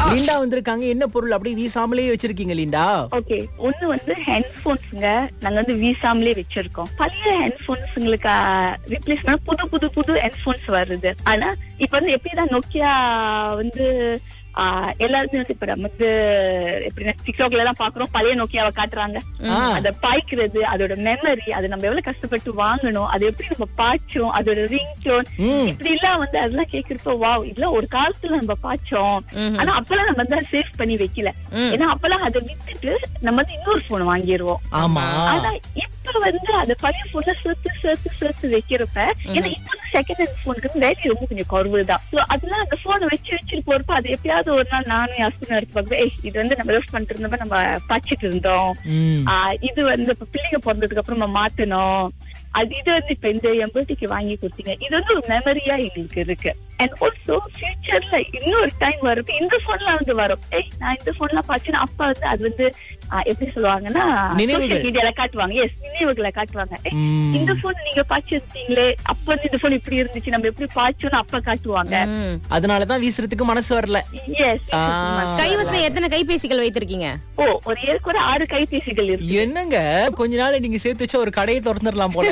Linda வந்திருக்காங்க என்ன பொருள் அப்படியே வீசாமலே வச்சிருக்கீங்க லிண்டா ஓகே ஒண்ணு வந்து ஹெட்போன்ஸ்ங்க நாங்க வந்து வீசாமலே வச்சிருக்கோம் பழைய ஹெட்போன்ஸ்ங்களுக்கு ரிப்ளேஸ் பண்ண புது புது புது ஹெட்போன்ஸ் வருது ஆனா இப்ப வந்து எப்படிதான் நோக்கியா வந்து ஆஹ், எல்லாருமே வந்து இப்ப நம்ம வந்து எப்படின்னா டிக்டாக்ல எல்லாம் பாக்குறோம் பழைய நோக்கியாவை காட்டுறாங்க ஆ. அத பாய்க்கிறது அதோட மெமரி அது நம்ம எவ்வளவு கஷ்டப்பட்டு வாங்கணும் அது எப்படி நம்ம பாய்ச்சோம் அதோட ரிங் டோன் ம். இப்படி எல்லாம் வந்து அதெல்லாம் கேக்குறப்ப வாவ் இதெல்லாம் ஒரு காலத்துல நம்ம பாய்ச்சோம் ஆனா அப்பெல்லாம் நம்ம வந்து சேவ் பண்ணி வைக்கல ஏன்னா அப்பெல்லாம் அதை வித்துட்டு நம்ம வந்து இன்னொரு போன் வாங்கிடுவோம் ஆமா ஆனா இப்ப வந்து அது பழைய போன்ல சேர்த்து சேர்த்து சேர்த்து வைக்கிறப்ப ஏன்னா இப்ப செகண்ட் ஹேண்ட் போனுக்கு வேல்யூ ரொம்ப கொஞ்சம் குறைவு தான் So அதெல்லாம் அந்த போனை வச்சு வச்சுட்டு போறப்ப அது எப்பயாவது ஒரு நாள் நானும் என் ஹஸ்பண்ட் எடுத்து பார்ப்பேன் "ஏய், இது வந்து நம்ம யூஸ் பண்ணிட்டு இருந்தப்ப நம்ம பாய்ச்சிட்டு இருந்தோம் ம். ஆஹ் இது வந்து இப்ப பிள்ளைங்க பிறந்ததுக்கு அப்புறம் நம்ம மாத்தணும் அது இது வந்து இப்ப இந்த எம்பர்ட்டிக்கு வாங்கி கொடுத்தீங்க இது வந்து ஒரு மெமரியா எங்களுக்கு இருக்கு அண்ட் ஆல்சோ ஃபியூச்சர்ல இன்னொரு டைம் வரப்ப இந்த போன்லாம் வந்து வரும் ஏய் நான் இந்த போன்லாம் பாச்சுன்னா அப்பா வந்து அது வந்து ஆஹ் எப்படி சொல்லுவாங்கன்னா நினைவுகள். சோசியல் மீடியால காட்டுவாங்க எஸ் நினைவுகளை காட்டுவாங்க ஏய், ம். இந்த போன் நீங்க பாய்ச்சிருந்தீங்களே அப்ப வந்து இந்த போன் இப்படி இருந்துச்சு நம்ம எப்படி பாய்ச்சோம்னு அப்பா காட்டுவாங்க அதனாலதான் வீசுறதுக்கு மனசு வரல எஸ் ஆ. கைவசம் எத்தனை கைபேசிகள் வைத்திருக்கீங்க ஓ ஒரு ஏற்கனவே ஆறு கைபேசிகள் இருக்கு என்னங்க கொஞ்ச நாள் நீங்க சேர்த்து வச்ச ஒரு கடையை திறந்துடலாம் போல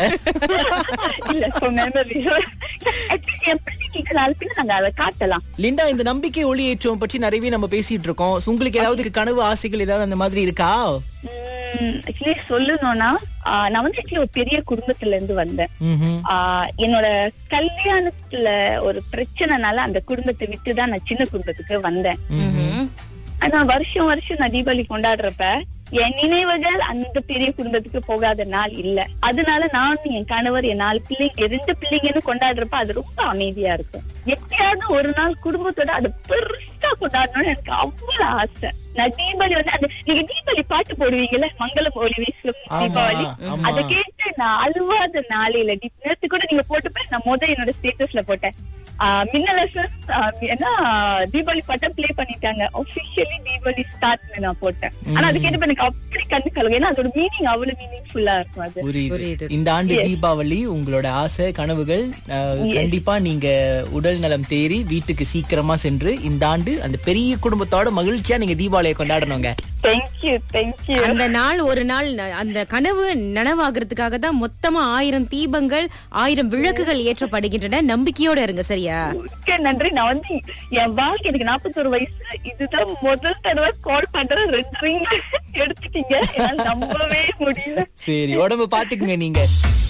இல்ல so memory. Actually, என் பிள்ளைங்களுக்கு நாலு பின்ன நாங்க அதை காட்டலாம் லிண்டா இந்த நம்பிக்கை ஒளியேற்றம் பற்றி நிறையவே நம்ம பேசிட்டு இருக்கோம் So, உங்களுக்கு ஏதாவது கனவு ஆசைகள் ஏதாவது அந்த மாதிரி இருக்கா ஆக்சுவலி சொல்லணும்னா ஆஹ் நான் வந்து actually ஒரு பெரிய குடும்பத்துல இருந்து வந்தேன் ம்ஹும். ஆஹ் என்னோட கல்யாணத்துல ஒரு பிரச்சனைனால அந்த குடும்பத்தை விட்டு தான் நான் சின்ன குடும்பத்துக்கு வந்தேன் ம்ஹும். ஆனா வருஷம் வருஷம் நான் தீபாவளி கொண்டாடுறப்ப என் நினைவுகள் அந்த பெரிய குடும்பத்துக்கு போகாத நாள் இல்ல அதனால நானும் என் கணவர் என் நாலு பிள்ளைங்க என் ரெண்டு பிள்ளைங்கன்னு கொண்டாடுறப்ப அது ரொம்ப அமைதியா இருக்கும் எப்பயாவது ஒரு நாள் குடும்பத்தோட அது பெருசா கொண்டாடணும்னு எனக்கு அவ்வளவு ஆசை நான் தீபாவளி வந்து அந்த நீங்க தீபாவளி பாட்டு போடுவீங்கல்ல மங்களம் ஒளி வீசும் ஆமா, தீபாவளி ஆமா. அதை கேட்டு நான் அழுவாத நாளையில நேத்து கூட நீங்க போட்டுப்ப நான் முத என்னோட ஸ்டேட்டஸ்ல போட்டேன் ஆஹ் மின்னலசன் ஆஹ் ஏன்னா தீபாவளி பாட்டை ப்ளே பண்ணிட்டாங்க ஒபிஷியலி தீபாவளி ஸ்டார்ட் நான் போட்டேன் ஆனா அது கேட்டு எனக்கு அப்படி கண்ணு கலங்க ஏன்னா அதோட மீனிங் அவ்வளவு மீனிங்ஃபுல்லா இருக்கும் அது புரியுது புரியுது. இந்த ஆண்டு தீபாவளி உங்களோட ஆசை கனவுகள் அஹ், கண்டிப்பா நீங்க உடல் நலம் தேறி வீட்டுக்கு சீக்கிரமா சென்று இந்த ஆண்டு அந்த பெரிய குடும்பத்தோட மகிழ்ச்சியா நீங்க தீபாவளியை கொண்டாடணுங்க தேங்க்யூ தேங்க்யூ அந்த நாள் ஒரு நாள் ந- அந்த கனவு நனவாகிறதுக்காக தான் மொத்தமா ஆயிரம் தீபங்கள் ஆயிரம் விளக்குகள் ஏற்றப்படுகின்றன நம்பிக்கையோட இருங்க சரியா மிக்க நன்றி நான் வந்து என் வாழ்க்கை எனக்கு நாற்பத்தொரு வயசு இதுதான் முதல் தடவை கால் பண்றேன் ரெண்டு ring எடுத்துட்டீங்க என்னால நம்பவே முடியல சரி உடம்பு பாத்துக்குங்க நீங்க